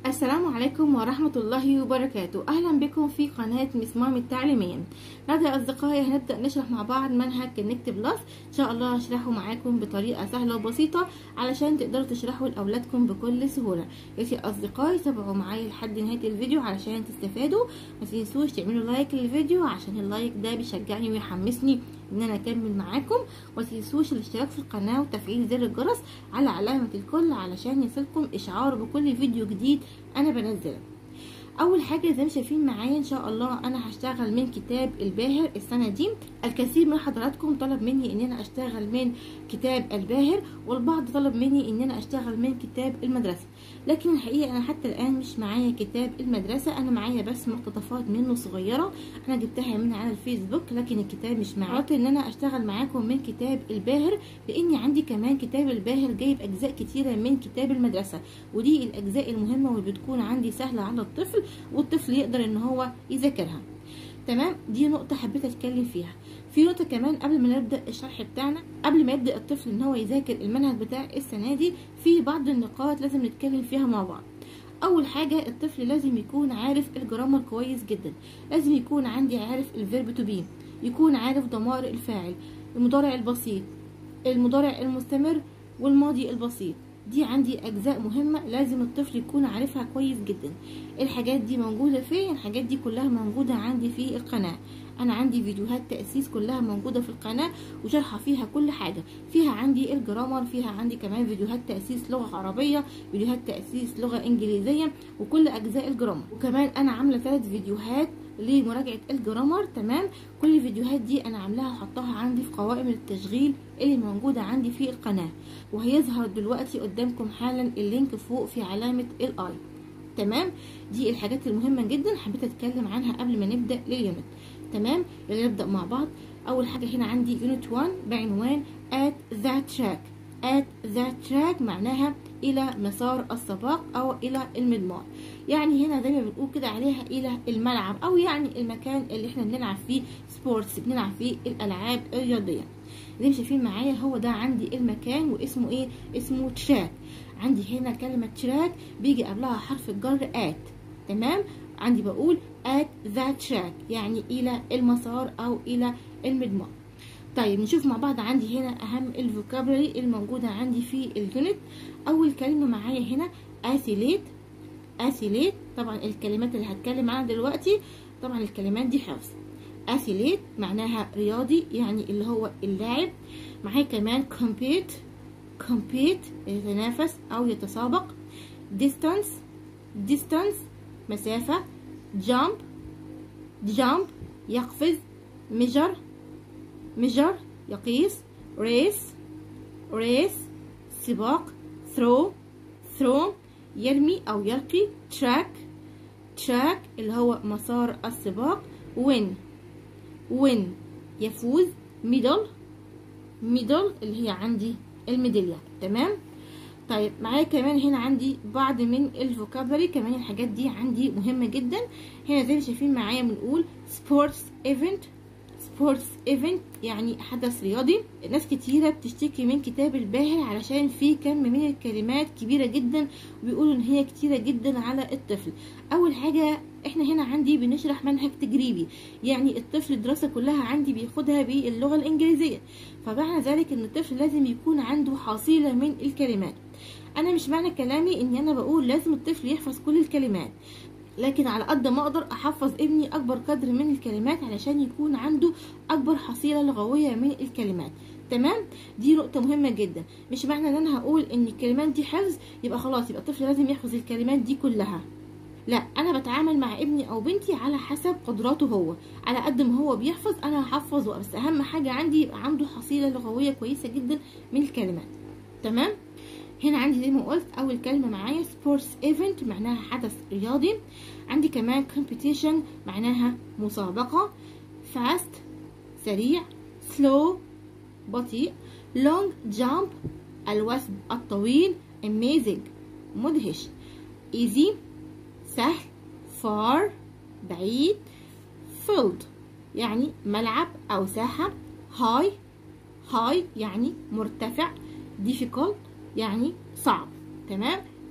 السلام عليكم ورحمة الله وبركاته أهلا بكم في قناة مسمام التعليمية نبدأ أصدقائي هنبدأ نشرح مع بعض منهج كونكت بلس إن شاء الله هشرحه معاكم بطريقة سهلة وبسيطة علشان تقدروا تشرحوا لأولادكم بكل سهولة يا أصدقائي تابعوا معايا لحد نهاية الفيديو علشان تستفادوا ما تنسوش تعملوا لايك للفيديو عشان اللايك ده بيشجعني ويحمسني ان انا اكمل معاكم وما تنسوش الاشتراك في القناه وتفعيل زر الجرس على علامه الكل علشان يصلكم اشعار بكل فيديو جديد انا بنزله اول حاجه زي ما شايفين معايا ان شاء الله انا هشتغل من كتاب الباهر السنه دي الكثير من حضراتكم طلب مني ان انا اشتغل من كتاب الباهر والبعض طلب مني ان انا اشتغل من كتاب المدرسه لكن الحقيقه انا حتى الان مش معايا كتاب المدرسه انا معايا بس مقتطفات منه صغيره انا جبتها من على الفيسبوك لكن الكتاب مش معايا قلت ان انا اشتغل معاكم من كتاب الباهر لاني عندي كمان كتاب الباهر جايب اجزاء كتيره من كتاب المدرسه ودي الاجزاء المهمه واللي بتكون عندي سهله على الطفل والطفل يقدر ان هو يذاكرها تمام دي نقطه حبيت اتكلم فيها في نقطه كمان قبل ما نبدا الشرح بتاعنا قبل ما يبدا الطفل ان هو يذاكر المنهج بتاع السنه دي في بعض النقاط لازم نتكلم فيها مع بعض اول حاجه الطفل لازم يكون عارف الجرامر كويس جدا لازم يكون عندي عارف الفيرب تو بي يكون عارف ضمائر الفاعل المضارع البسيط المضارع المستمر والماضي البسيط دي عندي اجزاء مهمه لازم الطفل يكون عارفها كويس جدا الحاجات دي موجوده فين الحاجات دي كلها موجوده عندي في القناه انا عندي فيديوهات تاسيس كلها موجوده في القناه وشرحه فيها كل حاجه فيها عندي الجرامر فيها عندي كمان فيديوهات تاسيس لغه عربيه فيديوهات تاسيس لغه انجليزيه وكل اجزاء الجرامر وكمان انا عامله ثلاث فيديوهات لمراجعه الجرامر تمام كل الفيديوهات دي انا عاملاها وحطاها عندي في قوائم التشغيل اللي موجوده عندي في القناه وهيظهر دلوقتي قدامكم حالا اللينك فوق في علامه الاي تمام دي الحاجات المهمه جدا حبيت اتكلم عنها قبل ما نبدا لليونت تمام يلا نبدا مع بعض اول حاجه هنا عندي يونت 1 بعنوان at that track at that track معناها الى مسار السباق او الى المضمار يعني هنا زي ما بنقول كده عليها الى الملعب او يعني المكان اللي احنا بنلعب فيه سبورتس بنلعب فيه الالعاب الرياضيه زي ما شايفين معايا هو ده عندي المكان واسمه ايه اسمه تراك عندي هنا كلمه تراك بيجي قبلها حرف الجر at تمام عندي بقول at that track يعني الى المسار او الى المضمار طيب نشوف مع بعض عندي هنا اهم الفوكابولري الموجوده عندي في اليونت اول كلمه معايا هنا اثيليت اثيليت طبعا الكلمات اللي هتكلم عنها دلوقتي طبعا الكلمات دي حفظ اثيليت معناها رياضي يعني اللي هو اللاعب معايا كمان compete compete يتنافس او يتسابق distance distance مسافه jump jump يقفز measure measure يقيس race race سباق throw throw يرمي أو يلقي track track اللي هو مسار السباق win win يفوز middle middle اللي هي عندي الميدالية تمام طيب معايا كمان هنا عندي بعض من الفوكابلري كمان الحاجات دي عندي مهمة جدا هنا زي ما شايفين معايا بنقول sports event سبورتس ايفنت يعني حدث رياضي ناس كتيرة بتشتكي من كتاب الباهر علشان فيه كم من الكلمات كبيرة جدا وبيقولوا ان هي كتيرة جدا على الطفل اول حاجة احنا هنا عندي بنشرح منهج تجريبي يعني الطفل الدراسة كلها عندي بياخدها باللغة الانجليزية فمعنى ذلك ان الطفل لازم يكون عنده حصيلة من الكلمات انا مش معنى كلامي ان انا بقول لازم الطفل يحفظ كل الكلمات لكن على قد ما اقدر احفظ ابني اكبر قدر من الكلمات علشان يكون عنده اكبر حصيله لغويه من الكلمات تمام دي نقطة مهمة جدا مش معنى ان انا هقول ان الكلمات دي حفظ يبقى خلاص يبقى الطفل لازم يحفظ الكلمات دي كلها لا انا بتعامل مع ابني او بنتي على حسب قدراته هو على قد ما هو بيحفظ انا هحفظه بس اهم حاجة عندي يبقى عنده حصيلة لغوية كويسة جدا من الكلمات تمام هنا عندي زي ما قلت اول كلمه معايا سبورتس ايفنت معناها حدث رياضي عندي كمان competition معناها مسابقه فاست سريع سلو بطيء لونج جامب الوثب الطويل amazing مدهش easy سهل far بعيد filled يعني ملعب او ساحه high high يعني مرتفع difficult يعني صعب تمام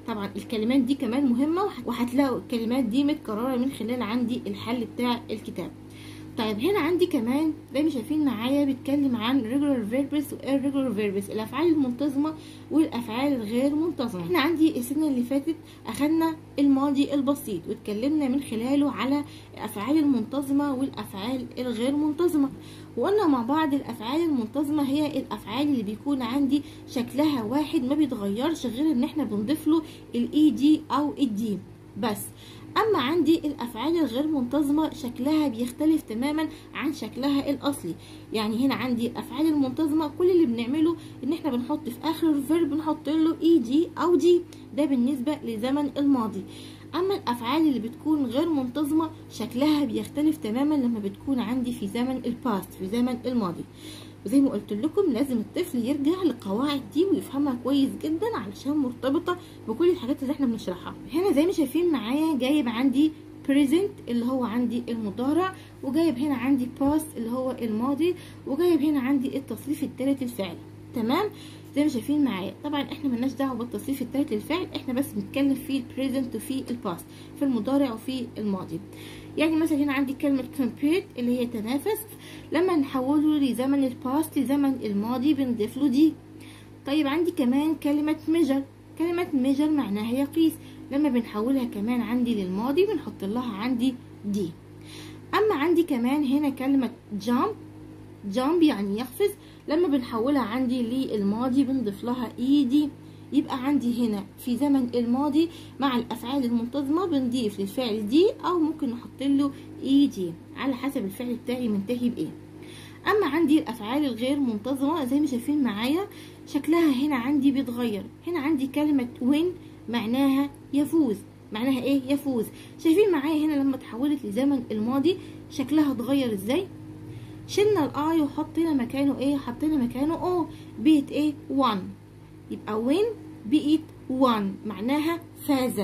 طبعا الكلمات دي كمان مهمه وهتلاقوا الكلمات دي متكرره من خلال عندي الحل بتاع الكتاب طيب هنا عندي كمان زي ما شايفين معايا بيتكلم عن regular verbs و irregular verbs الافعال المنتظمه والافعال الغير منتظمه احنا عندي السنه اللي فاتت اخدنا الماضي البسيط واتكلمنا من خلاله على الافعال المنتظمه والافعال الغير منتظمه وقلنا مع بعض الافعال المنتظمه هي الافعال اللي بيكون عندي شكلها واحد ما بيتغيرش غير ان احنا بنضيف له الاي دي او الدي بس اما عندي الافعال الغير منتظمه شكلها بيختلف تماما عن شكلها الاصلي يعني هنا عندي الافعال المنتظمه كل اللي بنعمله ان احنا بنحط في اخر الفيرب بنحط له اي دي او دي ده بالنسبه لزمن الماضي اما الافعال اللي بتكون غير منتظمه شكلها بيختلف تماما لما بتكون عندي في زمن الباست في زمن الماضي وزي ما قلت لكم لازم الطفل يرجع للقواعد دي ويفهمها كويس جدا علشان مرتبطه بكل الحاجات اللي احنا بنشرحها هنا زي ما شايفين معايا جايب عندي present اللي هو عندي المضارع وجايب هنا عندي past اللي هو الماضي وجايب هنا عندي التصريف الثالث الفعل تمام زي ما شايفين معايا طبعا احنا ملناش دعوه بالتصريف الثالث للفعل احنا بس بنتكلم في البريزنت وفي الباست في المضارع وفي الماضي يعني مثلا هنا عندي كلمه compete اللي هي تنافس لما نحوله لزمن الباست لزمن الماضي بنضيف له دي طيب عندي كمان كلمه measure كلمه measure معناها يقيس لما بنحولها كمان عندي للماضي بنحط لها عندي دي اما عندي كمان هنا كلمه jump jump يعني يقفز لما بنحولها عندي للماضي بنضيف لها اي دي يبقى عندي هنا في زمن الماضي مع الافعال المنتظمه بنضيف للفعل دي او ممكن نحط له اي دي على حسب الفعل بتاعي منتهي بايه اما عندي الافعال الغير منتظمه زي ما شايفين معايا شكلها هنا عندي بيتغير هنا عندي كلمه وين معناها يفوز معناها ايه يفوز شايفين معايا هنا لما اتحولت لزمن الماضي شكلها اتغير ازاي شلنا الاي وحطينا مكانه ايه حطينا مكانه او بقت ايه 1 يبقى وين بقت 1 معناها فاز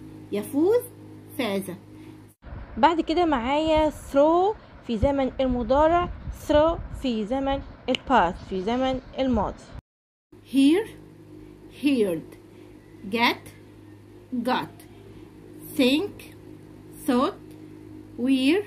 يفوز فاز بعد كده معايا throw في زمن المضارع throw في زمن الباست في زمن الماضي hear heard get got think thought wear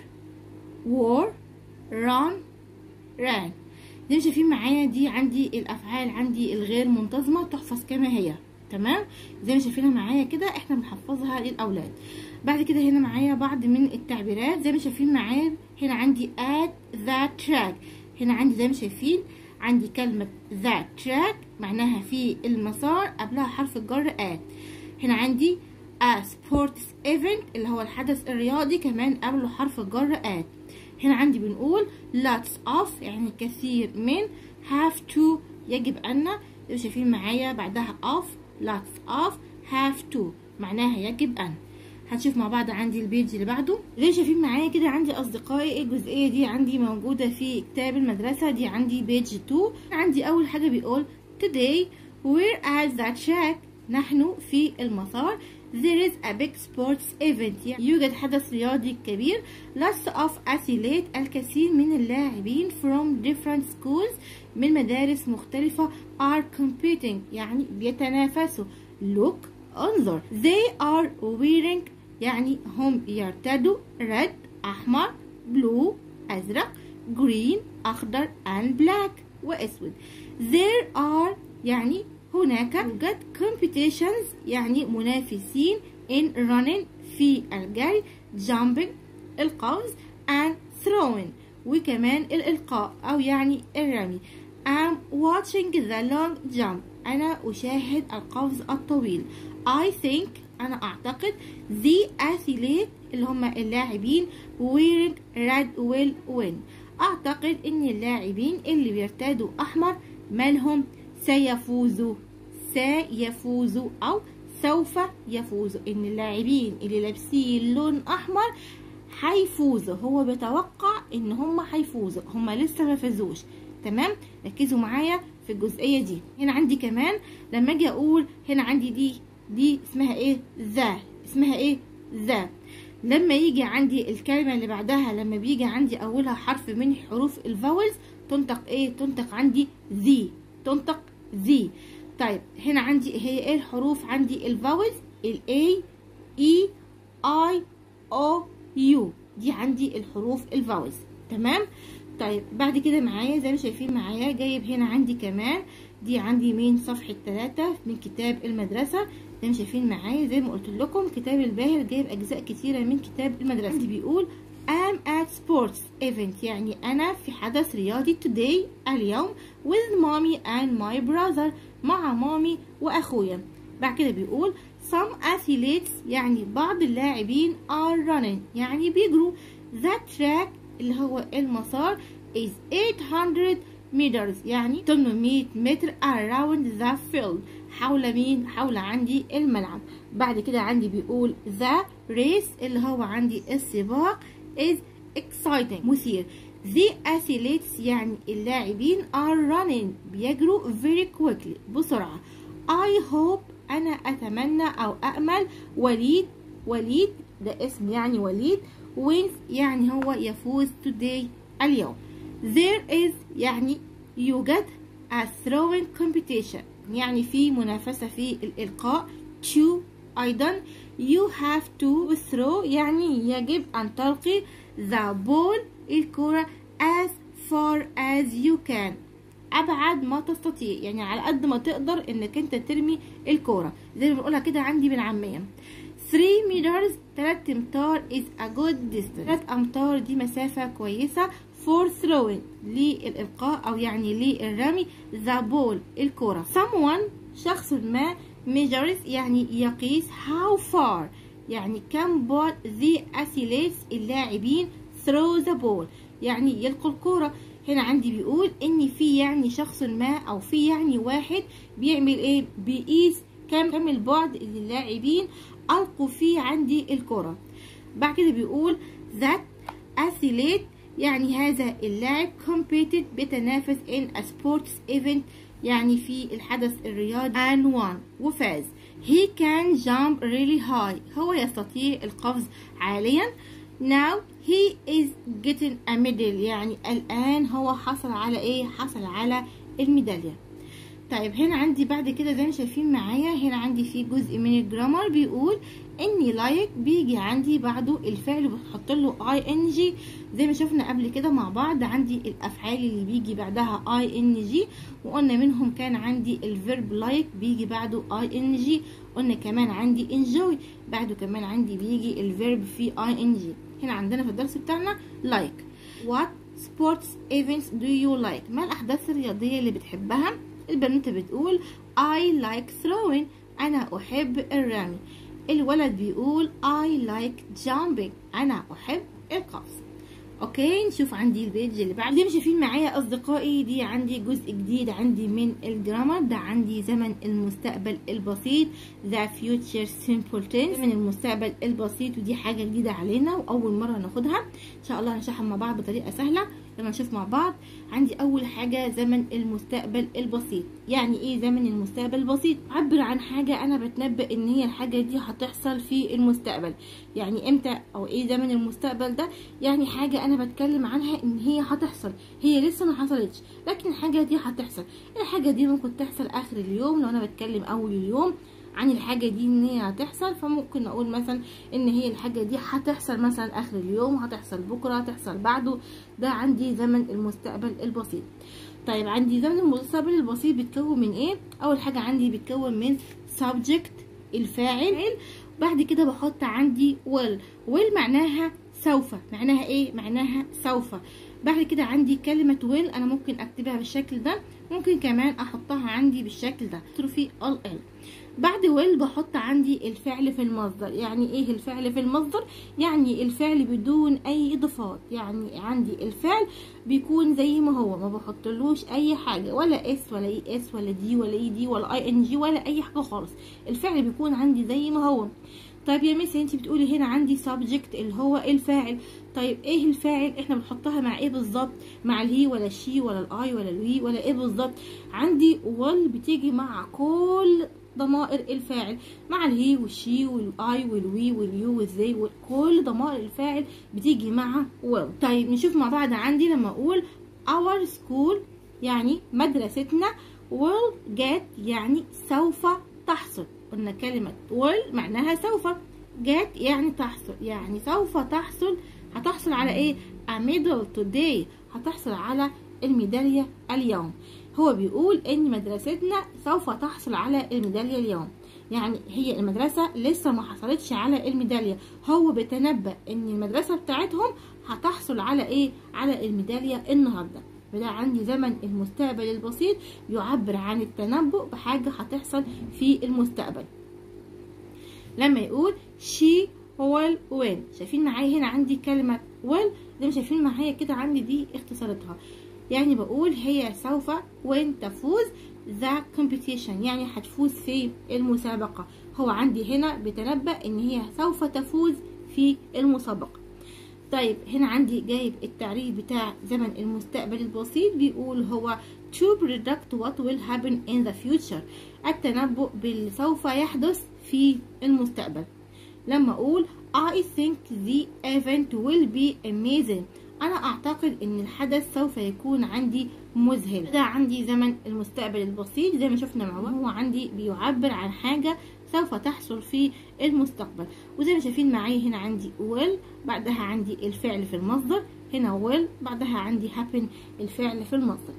wore run ran زي ما شايفين معايا دي عندي الافعال عندي الغير منتظمه تحفظ كما هي تمام زي ما شايفينها معايا كده احنا بنحفظها للاولاد بعد كده هنا معايا بعض من التعبيرات زي ما شايفين معايا هنا عندي at the track هنا عندي زي ما شايفين عندي كلمة the track معناها في المسار قبلها حرف الجر at هنا عندي a sports event اللي هو الحدث الرياضي كمان قبله حرف الجر at هنا عندي بنقول lots of يعني كثير من have to يجب أن زي شايفين معايا بعدها of lots of have to معناها يجب أن هنشوف مع بعض عندي البيج اللي بعده زي شايفين معايا كده عندي اصدقائي الجزئيه دي عندي موجوده في كتاب المدرسه دي عندي بيج 2 عندي اول حاجه بيقول today we're at the track نحن في المسار there is a big sports event يعني يوجد حدث رياضي كبير lots of athletes الكثير من اللاعبين from different schools من مدارس مختلفة are competing يعني بيتنافسوا look انظر they are wearing يعني هم يرتدوا red أحمر blue أزرق green أخضر and black وأسود there are يعني هناك يوجد competitions يعني منافسين in running في الجري jumping القفز and throwing وكمان الإلقاء أو يعني الرمي I'm watching the long jump أنا أشاهد القفز الطويل I think أنا أعتقد the athlete اللي هم اللاعبين wearing red will win أعتقد إن اللاعبين اللي بيرتدوا أحمر مالهم سيفوزوا سيفوزوا أو سوف يفوزوا إن اللاعبين اللي لابسين لون أحمر هيفوزوا هو بيتوقع إن هم هيفوزوا هم لسه ما فازوش تمام ركزوا معايا في الجزئية دي هنا عندي كمان لما اجي اقول هنا عندي دي دي اسمها ايه ذا اسمها ايه ذا لما يجي عندي الكلمة اللي بعدها لما بيجي عندي اولها حرف من حروف الفاولز تنطق ايه تنطق عندي ذي تنطق ذي طيب هنا عندي هي ايه الحروف عندي الفاولز ال A E I O U دي عندي الحروف الفاوز تمام طيب بعد كده معايا زي ما شايفين معايا جايب هنا عندي كمان دي عندي من صفحة 3 من كتاب المدرسة زي ما شايفين معايا زي ما قلت لكم كتاب الباهر جايب أجزاء كتيرة من كتاب المدرسة عندي بيقول I'm at sports event يعني أنا في حدث رياضي today اليوم with mommy and my brother مع مامي وأخويا بعد كده بيقول some athletes يعني بعض اللاعبين are running يعني بيجروا the track اللي هو المسار is 800 meters يعني 800 متر around the field حول مين حول عندي الملعب بعد كده عندي بيقول the race اللي هو عندي السباق is exciting مثير the athletes يعني اللاعبين are running بيجروا very quickly بسرعة I hope أنا أتمنى أو أأمل وليد وليد ده اسم يعني وليد wins يعني هو يفوز today اليوم there is يعني يوجد a throwing competition يعني في منافسة في الإلقاء to أيضا you have to throw يعني يجب أن تلقي the ball الكرة as far as you can أبعد ما تستطيع يعني على قد ما تقدر إنك أنت ترمي الكرة زي ما بنقولها كده عندي بالعامية 3 meters 3 امتار is a good distance 3 امتار دي مسافة كويسة for throwing للإلقاء أو يعني للرمي the ball الكرة someone شخص ما measures يعني يقيس how far يعني كم بعد the athletes اللاعبين throw the ball يعني يلقوا الكرة هنا عندي بيقول ان في يعني شخص ما او في يعني واحد بيعمل ايه بيقيس كم كم البعد اللي اللاعبين القوا فيه عندي الكرة بعد كده بيقول that athlete يعني هذا اللاعب competed بيتنافس in a sports event يعني في الحدث الرياضي and won وفاز he can jump really high هو يستطيع القفز عاليا now he is getting a medal يعني الآن هو حصل على ايه حصل على الميدالية طيب هنا عندي بعد كده زي ما شايفين معايا هنا عندي في جزء من الجرامر بيقول اني لايك بيجي عندي بعده الفعل بتحط له اي ان جي زي ما شفنا قبل كده مع بعض عندي الافعال اللي بيجي بعدها اي ان جي وقلنا منهم كان عندي الفيرب لايك بيجي بعده اي ان جي قلنا كمان عندي انجوي بعده كمان عندي بيجي الفيرب في اي ان جي هنا عندنا في الدرس بتاعنا لايك وات سبورتس ايفنتس دو يو لايك ما الاحداث الرياضيه اللي بتحبها البنت بتقول I like throwing أنا أحب الرمي الولد بيقول I like jumping أنا أحب القفز اوكي نشوف عندي البيج اللي بعد اللي مش شايفين معايا اصدقائي دي عندي جزء جديد عندي من الجرامر ده عندي زمن المستقبل البسيط ذا فيوتشر سيمبل تنس زمن المستقبل البسيط ودي حاجه جديده علينا واول مره ناخدها ان شاء الله هنشرحها مع بعض بطريقه سهله لما نشوف مع بعض عندي اول حاجه زمن المستقبل البسيط يعني ايه زمن المستقبل البسيط عبر عن حاجه انا بتنبأ ان هي الحاجه دي هتحصل في المستقبل يعني امتى او ايه زمن المستقبل ده يعني حاجه انا بتكلم عنها ان هي هتحصل هي لسه ما حصلتش لكن الحاجه دي هتحصل الحاجه دي ممكن تحصل اخر اليوم لو انا بتكلم اول اليوم عن الحاجة دي ان هي هتحصل فممكن اقول مثلا ان هي الحاجة دي هتحصل مثلا اخر اليوم هتحصل بكرة هتحصل بعده ده عندي زمن المستقبل البسيط طيب عندي زمن المستقبل البسيط بيتكون من ايه اول حاجة عندي بيتكون من subject الفاعل بعد كده بحط عندي will will معناها سوف معناها ايه معناها سوف بعد كده عندي كلمة will انا ممكن اكتبها بالشكل ده ممكن كمان احطها عندي بالشكل ده في ال ال بعد will بحط عندي الفعل في المصدر يعني ايه الفعل في المصدر يعني الفعل بدون اي اضافات يعني عندي الفعل بيكون زي ما هو ما بحطلوش اي حاجه ولا اس ولا اي اس ولا دي ولا اي دي ولا اي ان جي ولا اي حاجه خالص الفعل بيكون عندي زي ما هو طيب يا ميس انت بتقولي هنا عندي subject اللي هو الفاعل طيب ايه الفاعل احنا بنحطها مع ايه بالظبط مع الهي ولا الشي ولا الاي ولا الوي ولا ايه بالظبط عندي وال بتيجي مع كل ضمائر الفاعل مع الهي والشي والاي والوي واليو والزي وكل ضمائر الفاعل بتيجي مع ويل طيب نشوف مع بعض عندي لما اقول our school يعني مدرستنا will get يعني سوف تحصل قلنا كلمة will معناها سوف get يعني تحصل يعني سوف تحصل هتحصل على ايه a medal today هتحصل على الميدالية اليوم هو بيقول ان مدرستنا سوف تحصل على الميدالية اليوم يعني هي المدرسة لسه ما حصلتش على الميدالية هو بيتنبأ ان المدرسة بتاعتهم هتحصل على ايه على الميدالية النهاردة فده عندي زمن المستقبل البسيط يعبر عن التنبؤ بحاجة هتحصل في المستقبل لما يقول she will win شايفين معايا هنا عندي كلمة will زي ما شايفين معايا كده عندي دي اختصاراتها يعني بقول هي سوف وين تفوز ذا competition يعني هتفوز في المسابقة هو عندي هنا بتنبأ ان هي سوف تفوز في المسابقة طيب هنا عندي جايب التعريف بتاع زمن المستقبل البسيط بيقول هو to predict what will happen in the future التنبؤ باللي سوف يحدث في المستقبل لما اقول I think the event will be amazing انا اعتقد ان الحدث سوف يكون عندي مذهل ده عندي زمن المستقبل البسيط زي ما شفنا مع بعض هو عندي بيعبر عن حاجة سوف تحصل في المستقبل وزي ما شايفين معايا هنا عندي will بعدها عندي الفعل في المصدر هنا will بعدها عندي happen الفعل في المصدر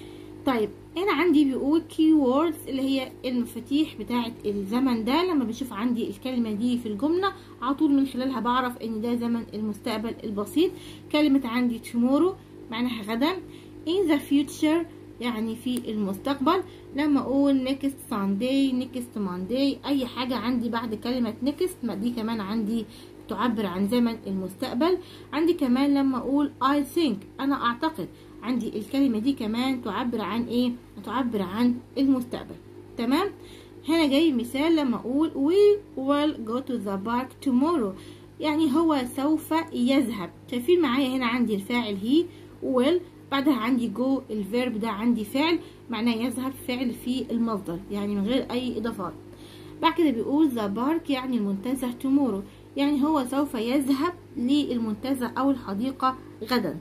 طيب هنا عندي بيقول keywords اللي هي المفاتيح بتاعة الزمن ده لما بشوف عندي الكلمة دي في الجملة على طول من خلالها بعرف ان ده زمن المستقبل البسيط كلمة عندي tomorrow معناها غدا in the future يعني في المستقبل لما اقول next Sunday next Monday اي حاجة عندي بعد كلمة next ما دي كمان عندي تعبر عن زمن المستقبل عندي كمان لما اقول I think انا اعتقد عندي الكلمة دي كمان تعبر عن ايه تعبر عن المستقبل تمام هنا جاي مثال لما اقول we will go to the park tomorrow يعني هو سوف يذهب شايفين معايا هنا عندي الفاعل هي will بعدها عندي جو الفيرب ده عندي فعل معناه يذهب فعل في المصدر يعني من غير اي اضافات بعد كده بيقول ذا بارك يعني المنتزه tomorrow يعني هو سوف يذهب للمنتزه او الحديقة غدا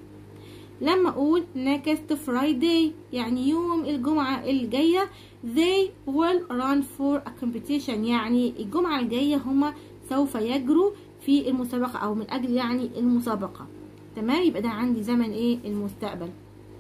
لما اقول next Friday يعني يوم الجمعة الجاية they will run for a competition يعني الجمعة الجاية هما سوف يجروا في المسابقة او من اجل يعني المسابقة تمام يبقى ده عندي زمن ايه المستقبل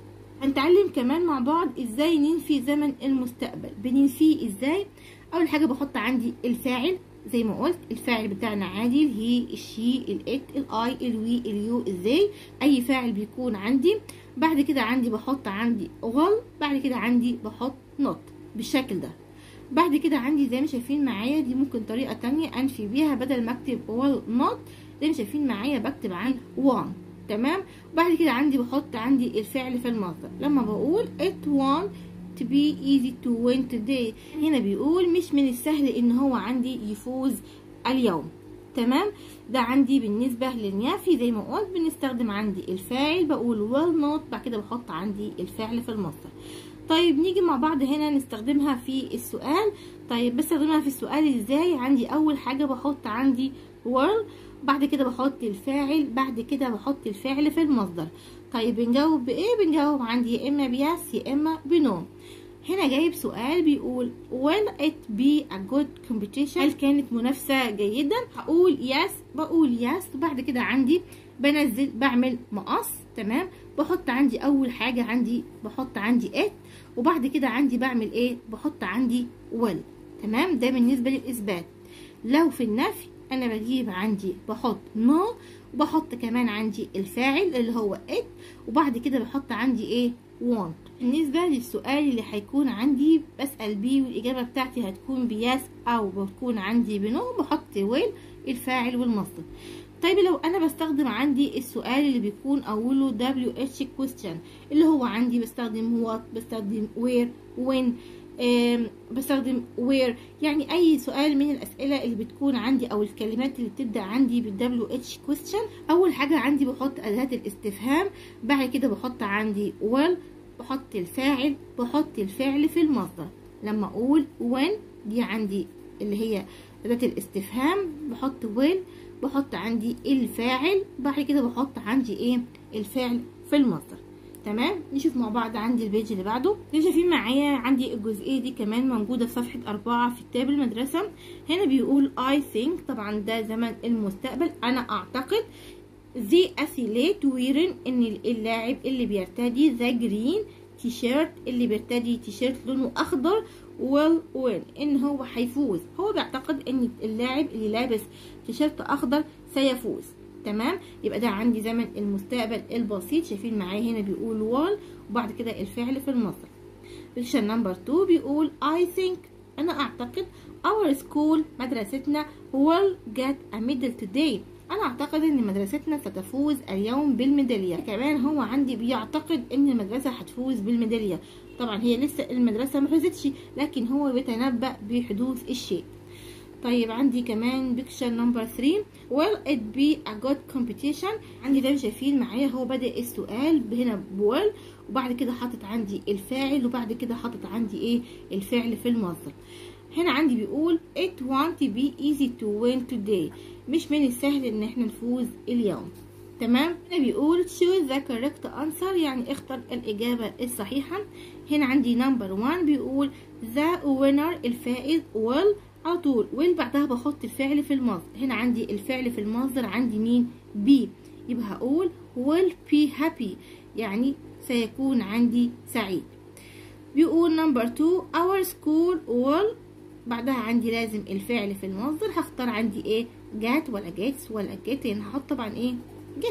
هنتعلم كمان مع بعض ازاي ننفي زمن المستقبل بننفيه ازاي اول حاجة بحط عندي الفاعل زي ما قلت الفاعل بتاعنا عادي الهي الشي الات الاي الوي اليو الزي اي فاعل بيكون عندي بعد كده عندي بحط عندي غل بعد كده عندي بحط نوت بالشكل ده بعد كده عندي زي ما شايفين معايا دي ممكن طريقة تانية انفي بيها بدل ما اكتب وال نوت زي ما شايفين معايا بكتب عن وان تمام وبعد كده عندي بحط عندي الفعل في المصدر لما بقول it won to be easy to win today هنا بيقول مش من السهل ان هو عندي يفوز اليوم تمام ده عندي بالنسبة للنافي زي ما قلت بنستخدم عندي الفاعل بقول will not بعد كده بحط عندي الفعل في المصدر طيب نيجي مع بعض هنا نستخدمها في السؤال طيب بستخدمها في السؤال ازاي عندي اول حاجة بحط عندي will بعد كده بحط الفاعل بعد كده بحط الفعل في المصدر طيب بنجاوب بايه بنجاوب عندي يا اما بيس يا اما بنو هنا جايب سؤال بيقول will it be a good competition هل كانت منافسة جيدا هقول yes بقول yes وبعد كده عندي بنزل بعمل مقص تمام بحط عندي اول حاجة عندي بحط عندي it وبعد كده عندي بعمل ايه بحط عندي will تمام ده بالنسبة للاثبات لو في النفي انا بجيب عندي بحط no وبحط كمان عندي الفاعل اللي هو it وبعد كده بحط عندي ايه want بالنسبة للسؤال اللي هيكون عندي بسأل بيه والإجابة بتاعتي هتكون بياس أو بتكون عندي بنو بحط ويل الفاعل والمصدر طيب لو أنا بستخدم عندي السؤال اللي بيكون أوله WH question اللي هو عندي بستخدم what بستخدم where when بستخدم where يعني اي سؤال من الاسئله اللي بتكون عندي او الكلمات اللي بتبدا عندي بال WH question اول حاجه عندي بحط اداه الاستفهام بعد كده بحط عندي well بحط الفاعل بحط الفعل في المصدر لما اقول when دي عندي اللي هي اداه الاستفهام بحط will بحط عندي الفاعل بعد كده بحط عندي ايه الفعل في المصدر تمام نشوف مع بعض عندي البيج اللي بعده اللي شايفين معايا عندي الجزئيه دي كمان موجوده في صفحه أربعة في كتاب المدرسه هنا بيقول I think طبعا ده زمن المستقبل انا اعتقد the athlete wearing ان اللاعب اللي بيرتدي ذا جرين تيشيرت اللي بيرتدي تيشيرت لونه اخضر will win ان هو هيفوز هو بيعتقد ان اللاعب اللي لابس تيشيرت اخضر سيفوز تمام يبقى ده عندي زمن المستقبل البسيط شايفين معايا هنا بيقول وال وبعد كده الفعل في المصدر ريكشن نمبر 2 بيقول I think انا اعتقد our school مدرستنا will get a medal today انا اعتقد ان مدرستنا ستفوز اليوم بالميداليه كمان هو عندي بيعتقد ان المدرسه هتفوز بالميداليه طبعا هي لسه المدرسه ما فازتش لكن هو بيتنبأ بحدوث الشيء طيب عندي كمان بيكشر نمبر 3 will it be a good competition عندي ده شايفين معايا هو بدأ السؤال هنا بويل وبعد كده حاطط عندي الفاعل وبعد كده حاطط عندي ايه الفعل في المصدر هنا عندي بيقول it won't be easy to win today مش من السهل ان احنا نفوز اليوم تمام هنا بيقول choose the correct answer يعني اختر الإجابة الصحيحة هنا عندي نمبر 1 بيقول the winner الفائز will على طول وين بعدها بحط الفعل في المصدر هنا عندي الفعل في المصدر عندي مين بي يبقى هقول will be happy يعني سيكون عندي سعيد بيقول نمبر 2 our school will بعدها عندي لازم الفعل في المصدر هختار عندي ايه جات ولا جيتس ولا جيت هنا هحط طبعا ايه جيت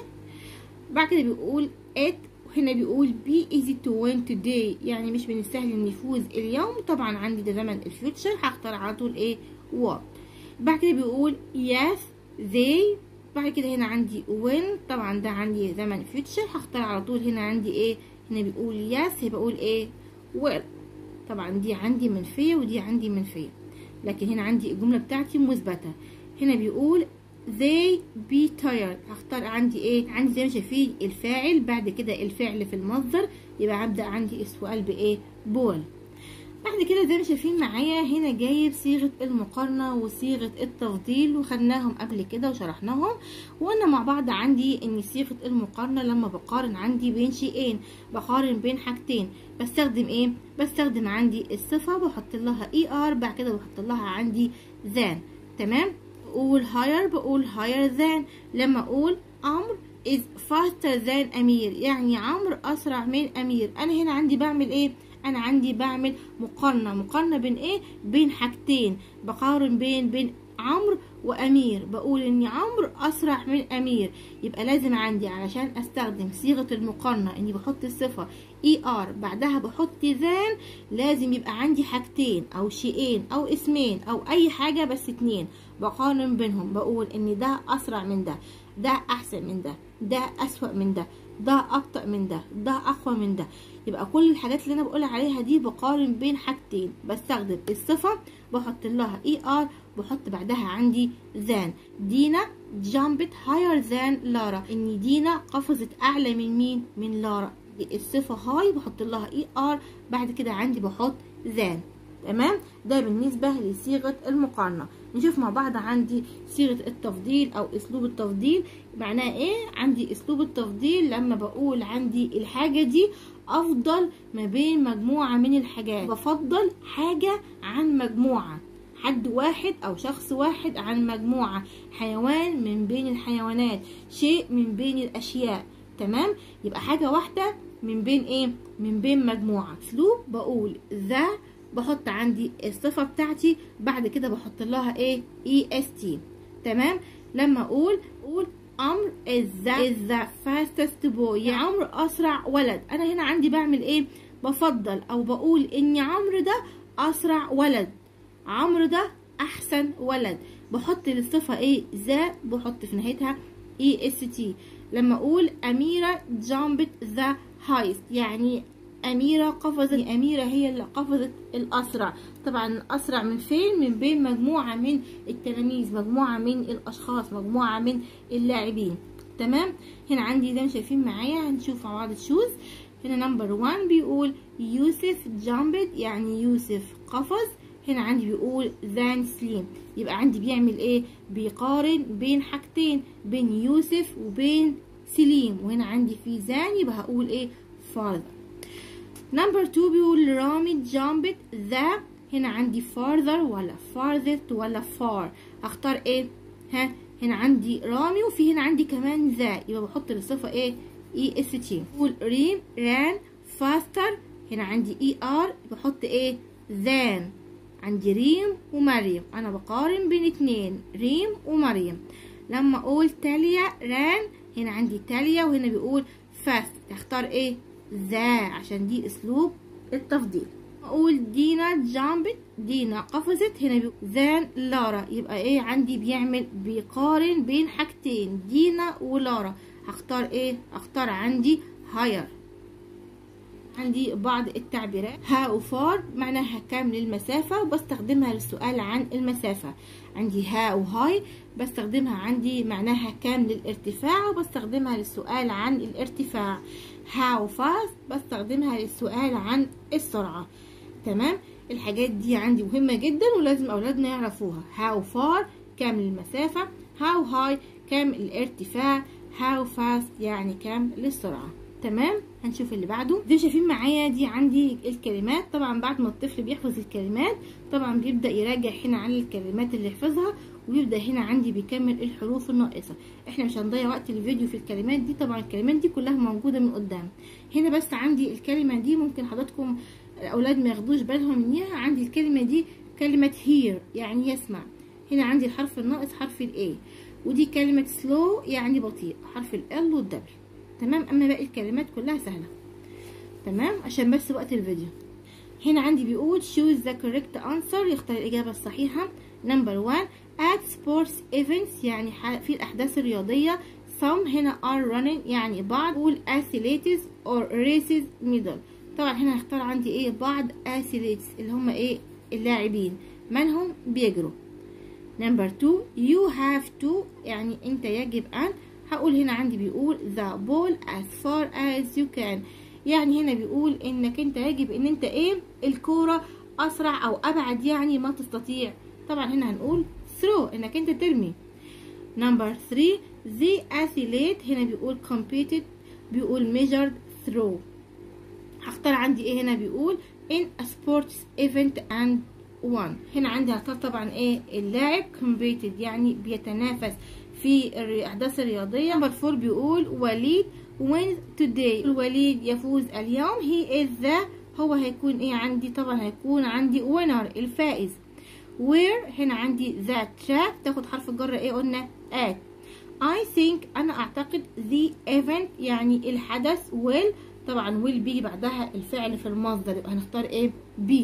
بعد كده بيقول it هنا بيقول be easy to win today يعني مش من السهل ان يفوز اليوم طبعا عندي ده زمن الفيوتشر هختار على طول ايه what بعد كده بيقول yes they بعد كده هنا عندي when طبعا ده عندي زمن future هختار على طول هنا عندي ايه هنا بيقول yes هيبقى اقول ايه well طبعا دي عندي منفية ودي عندي منفية لكن هنا عندي الجملة بتاعتي مثبتة هنا بيقول they be tired هختار عندي ايه عندي زي ما شايفين الفاعل بعد كده الفعل في المصدر يبقى هبدأ عندي السؤال بايه بول بعد كده زي ما شايفين معايا هنا جايب صيغة المقارنة وصيغة التفضيل وخدناهم قبل كده وشرحناهم وقلنا مع بعض عندي ان صيغة المقارنة لما بقارن عندي بين شيئين بقارن بين حاجتين بستخدم ايه بستخدم عندي الصفة بحط لها اي ار بعد كده بحط لها عندي ذان تمام اقول higher بقول higher than لما اقول عمرو is faster than امير يعني عمرو اسرع من امير انا هنا عندي بعمل ايه انا عندي بعمل مقارنه مقارنه بين ايه بين حاجتين بقارن بين بين عمرو وامير بقول ان عمرو اسرع من امير يبقى لازم عندي علشان استخدم صيغه المقارنه اني بحط الصفه اي ار بعدها بحط ذان لازم يبقى عندي حاجتين او شيئين او اسمين او اي حاجه بس اتنين بقارن بينهم بقول ان ده اسرع من ده ده احسن من ده ده اسوأ من ده ده ابطأ من ده ده اقوى من ده يبقى كل الحاجات اللي انا بقول عليها دي بقارن بين حاجتين بستخدم الصفة بحط لها اي ار بحط بعدها عندي ذان دينا جامبت هاير ذان لارا ان دينا قفزت اعلى من مين من لارا الصفة هاي بحط لها اي ار بعد كده عندي بحط ذان تمام ده بالنسبة لصيغة المقارنة نشوف مع بعض عندي صيغة التفضيل أو أسلوب التفضيل معناه إيه عندي أسلوب التفضيل لما بقول عندي الحاجة دي أفضل ما بين مجموعة من الحاجات بفضل حاجة عن مجموعة حد واحد أو شخص واحد عن مجموعة حيوان من بين الحيوانات شيء من بين الأشياء تمام يبقى حاجة واحدة من بين إيه من بين مجموعة أسلوب بقول ذا بحط عندي الصفة بتاعتي بعد كده بحط لها ايه اي اس تي تمام لما اقول اقول عمرو is the, is the fastest boy يعني عمرو اسرع ولد انا هنا عندي بعمل ايه بفضل او بقول ان عمرو ده اسرع ولد عمرو ده احسن ولد بحط للصفة ايه ذا بحط في نهايتها اي اس تي لما اقول اميرة jumped the highest يعني أميرة قفزت أميرة هي اللي قفزت الأسرع طبعا أسرع من فين من بين مجموعة من التلاميذ مجموعة من الأشخاص مجموعة من اللاعبين تمام هنا عندي زي ما شايفين معايا هنشوف مع بعض تشوز هنا نمبر 1 بيقول يوسف جامبت يعني يوسف قفز هنا عندي بيقول ذان سليم يبقى عندي بيعمل ايه بيقارن بين حاجتين بين يوسف وبين سليم وهنا عندي في ذان يبقى هقول ايه farther نمبر 2 بيقول رامي jumped the هنا عندي farther ولا farthest ولا far اختار ايه ها هنا عندي رامي وفي هنا عندي كمان ذا يبقى بحط الصفة ايه اي اس تي بقول ريم ran faster هنا عندي اي ار بحط ايه than عندي ريم ومريم انا بقارن بين اتنين ريم ومريم لما اقول تاليا ران هنا عندي تاليا وهنا بيقول فاست اختار ايه ذا عشان دي اسلوب التفضيل اقول دينا جامبت دينا قفزت هنا بيقول ذان لارا يبقى ايه عندي بيعمل بيقارن بين حاجتين دينا ولارا هختار ايه اختار عندي هاير عندي بعض التعبيرات ها وفار معناها كام للمسافة وبستخدمها للسؤال عن المسافة عندي ها وهاي بستخدمها عندي معناها كام للارتفاع وبستخدمها للسؤال عن الارتفاع how fast بستخدمها للسؤال عن السرعة تمام الحاجات دي عندي مهمة جدا ولازم أولادنا يعرفوها how far كام المسافة how high كام الارتفاع how fast يعني كام للسرعة تمام هنشوف اللي بعده دي شايفين معايا دي عندي الكلمات طبعا بعد ما الطفل بيحفظ الكلمات طبعا بيبدا يراجع هنا عن الكلمات اللي حفظها ويبدا هنا عندي بيكمل الحروف الناقصه احنا مش هنضيع وقت الفيديو في الكلمات دي طبعا الكلمات دي كلها موجوده من قدام هنا بس عندي الكلمه دي ممكن حضراتكم الاولاد ما ياخدوش بالهم منها عندي الكلمه دي كلمه هير يعني يسمع هنا عندي الحرف الناقص حرف الاي ودي كلمه سلو يعني بطيء حرف ال والدبل تمام اما باقي الكلمات كلها سهله تمام عشان بس وقت الفيديو هنا عندي بيقول choose the correct answer يختار الإجابة الصحيحة number one at sports events يعني في الأحداث الرياضية some هنا are running يعني بعض قول athletes or races middle طبعا هنا هختار عندي ايه بعض athletes اللي هم ايه اللاعبين من هم بيجروا number two you have to يعني انت يجب ان هقول هنا عندي بيقول the ball as far as you can يعني هنا بيقول انك انت يجب ان انت ايه الكورة اسرع او ابعد يعني ما تستطيع طبعا هنا هنقول throw انك انت ترمي نمبر 3 the athlete هنا بيقول competed بيقول measured throw هختار عندي ايه هنا بيقول in a sports event and won هنا عندي هختار طبعا ايه اللاعب competed يعني بيتنافس في الاحداث الرياضيه نمبر 4 بيقول وليد wins today الوليد يفوز اليوم he is the هو هيكون ايه عندي طبعا هيكون عندي winner الفائز where هنا عندي the track تاخد حرف الجر ايه قلنا at I think انا اعتقد the event يعني الحدث will طبعا will بيجي بعدها الفعل في المصدر يبقى هنختار ايه be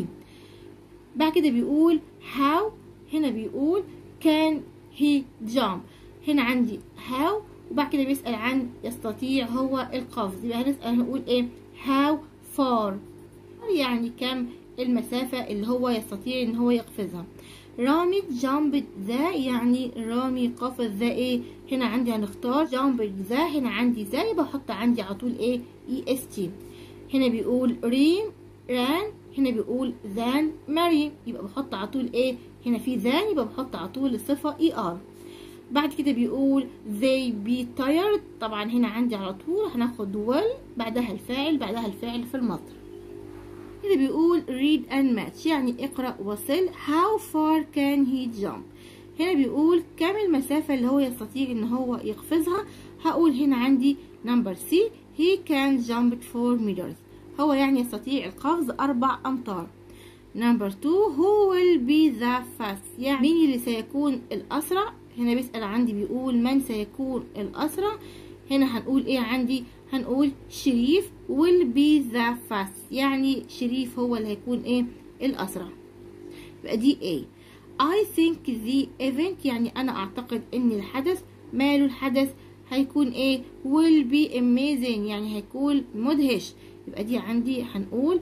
بعد كده بيقول how هنا بيقول can he jump هنا عندي how وبعد كده بيسأل عن يستطيع هو القفز يبقى هنسأل هنقول ايه how far يعني كم المسافة اللي هو يستطيع ان هو يقفزها رامي جامب ذا يعني رامي قفز ذا ايه هنا عندي هنختار جامب ذا هنا عندي ذا يبقى احط عندي على طول ايه اي اس تي هنا بيقول ريم ران هنا بيقول ذان ماري يبقى بحط على طول ايه هنا في ذان يبقى بحط على طول الصفة اي ار بعد كده بيقول they be tired طبعا هنا عندي على طول هناخد will بعدها الفاعل بعدها الفعل في المصدر كده بيقول read and match يعني اقرأ وصل how far can he jump هنا بيقول كم المسافة اللي هو يستطيع ان هو يقفزها هقول هنا عندي number C he can jump 4 meters هو يعني يستطيع القفز أربع أمتار number 2 who will be the fast يعني مين اللي سيكون الأسرع هنا بيسأل عندي بيقول من سيكون الأسرع هنا هنقول ايه عندي هنقول شريف will be the fast يعني شريف هو اللي هيكون ايه الأسرع يبقى دي A I think the event يعني أنا أعتقد إن الحدث ماله الحدث هيكون ايه will be amazing يعني هيكون مدهش يبقى دي عندي هنقول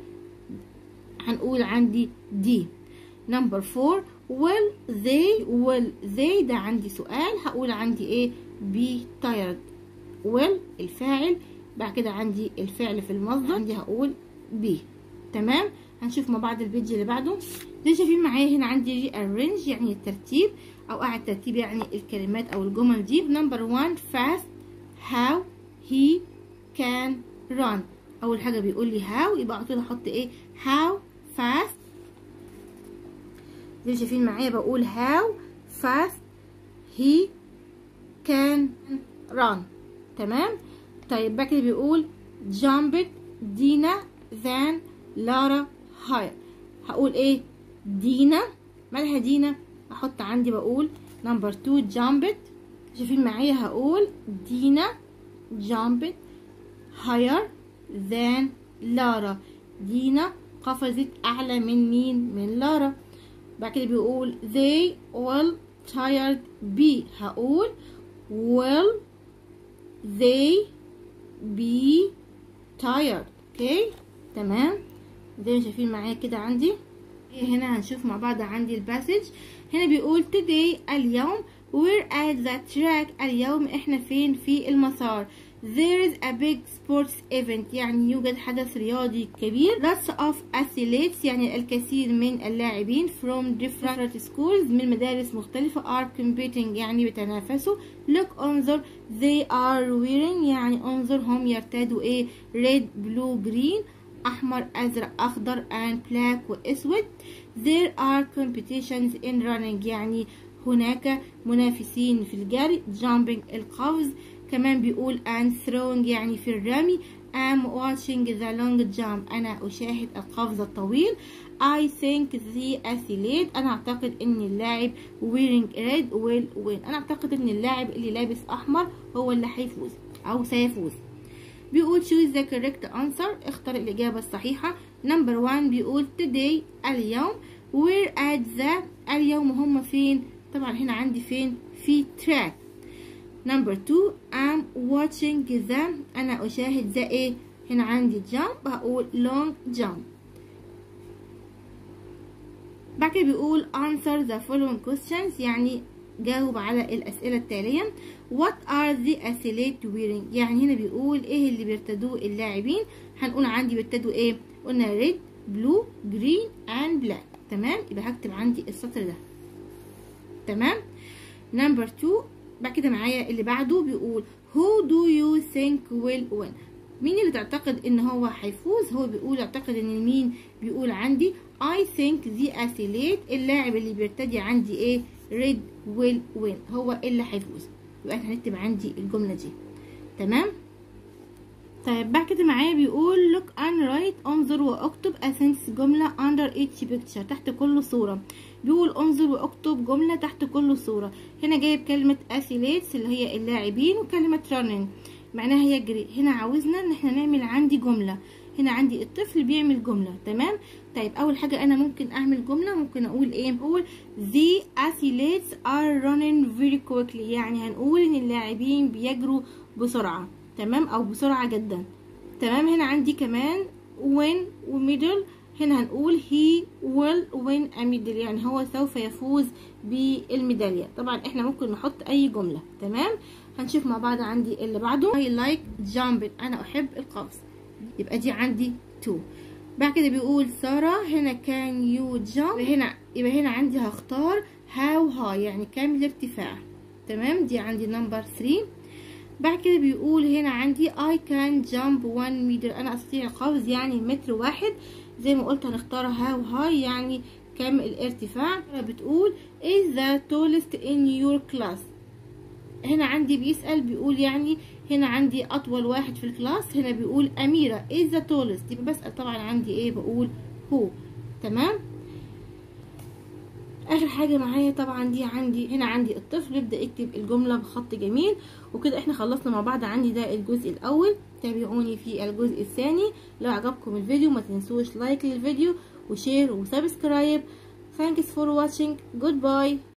هنقول عندي دي نمبر 4 will they will they ده عندي سؤال هقول عندي ايه be tired will الفاعل بعد كده عندي الفعل في المصدر عندي هقول be تمام هنشوف مع بعض الفيديو اللي بعده زي شايفين معايا هنا عندي rearrange يعني الترتيب او اعد ترتيب يعني الكلمات او الجمل دي نمبر 1 fast how he can run اول حاجه بيقول لي how يبقى على طول احط ايه how fast زي شايفين معايا بقول how fast he can run تمام طيب بعد كده بيقول jumped دينا than لارا higher هقول ايه دينا مالها دينا احط عندي بقول نمبر 2 jumped شايفين معايا هقول دينا jumped higher than لارا دينا قفزت اعلى من مين من لارا بعد كده بيقول they will tired be هقول will they be tired اوكي تمام زي ما شايفين معايا كده عندي هنا هنشوف مع بعض عندي الباسج هنا بيقول today اليوم we're at the track اليوم احنا فين في المسار there is a big sports event يعني يوجد حدث رياضي كبير lots of athletes يعني الكثير من اللاعبين from different schools من مدارس مختلفة are competing يعني بيتنافسوا look انظر they are wearing يعني انظر هم يرتدوا ايه red blue green احمر ازرق اخضر and black واسود there are competitions in running يعني هناك منافسين في الجري jumping القفز كمان بيقول and throwing يعني في الرمي I'm watching the long jump أنا أشاهد القفز الطويل I think the athlete أنا أعتقد أن اللاعب wearing red will win أنا أعتقد أن اللاعب اللي لابس أحمر هو اللي هيفوز أو سيفوز بيقول choose the correct answer اختار الإجابة الصحيحة number one بيقول today اليوم we're at the اليوم هم فين طبعا هنا عندي فين في track number two I'm watching the أنا أشاهد the إيه هنا عندي jump هقول long jump بعد كده بيقول answer the following questions يعني جاوب على الأسئلة التالية what are the athletes wearing يعني هنا بيقول ايه اللي بيرتدوه اللاعبين هنقول عندي بيرتدوا ايه قلنا red blue green and black تمام يبقى هكتب عندي السطر ده تمام number two بعد كده معايا اللي بعده بيقول who do you think will win مين اللي تعتقد ان هو هيفوز هو بيقول يعتقد ان مين بيقول عندي I think the athlete اللاعب اللي بيرتدي عندي ايه red will win هو اللي هيفوز يبقى احنا هنكتب عندي الجملة دي تمام طيب بعد كده معايا بيقول look and write انظر واكتب a sentence جملة under each picture تحت كل صورة بيقول انظر واكتب جملة تحت كل صورة هنا جايب كلمة athletes اللي هي اللاعبين وكلمة running معناها يجري هنا عاوزنا ان احنا نعمل عندي جملة هنا عندي الطفل بيعمل جملة تمام طيب اول حاجة انا ممكن اعمل جملة ممكن اقول ايه اقول the athletes are running very quickly يعني هنقول ان اللاعبين بيجروا بسرعة تمام او بسرعة جدا تمام هنا عندي كمان win وميدل هنا هنقول he will win a medal يعني هو سوف يفوز بالميدالية طبعا احنا ممكن نحط اي جملة تمام هنشوف مع بعض عندي اللي بعده I like jumping انا احب القفز يبقى دي عندي two بعد كده بيقول سارة هنا can you jump هنا يبقى هنا عندي هختار how high يعني كام الارتفاع تمام دي عندي نمبر 3 بعد كده بيقول هنا عندي I can jump one meter أنا أستطيع القفز يعني متر واحد زي ما قلت هنختار how high يعني كم الارتفاع بتقول is the tallest in your class هنا عندي بيسأل بيقول يعني هنا عندي أطول واحد في الكلاس هنا بيقول أميرة is the tallest يبقى بسأل طبعا عندي إيه بقول هو تمام اخر حاجه معايا طبعا دي عندي هنا عندي الطفل يبدا يكتب الجمله بخط جميل وكده احنا خلصنا مع بعض عندي ده الجزء الاول تابعوني في الجزء الثاني لو عجبكم الفيديو ما تنسوش لايك للفيديو وشير وسبسكرايب thanks for watching goodbye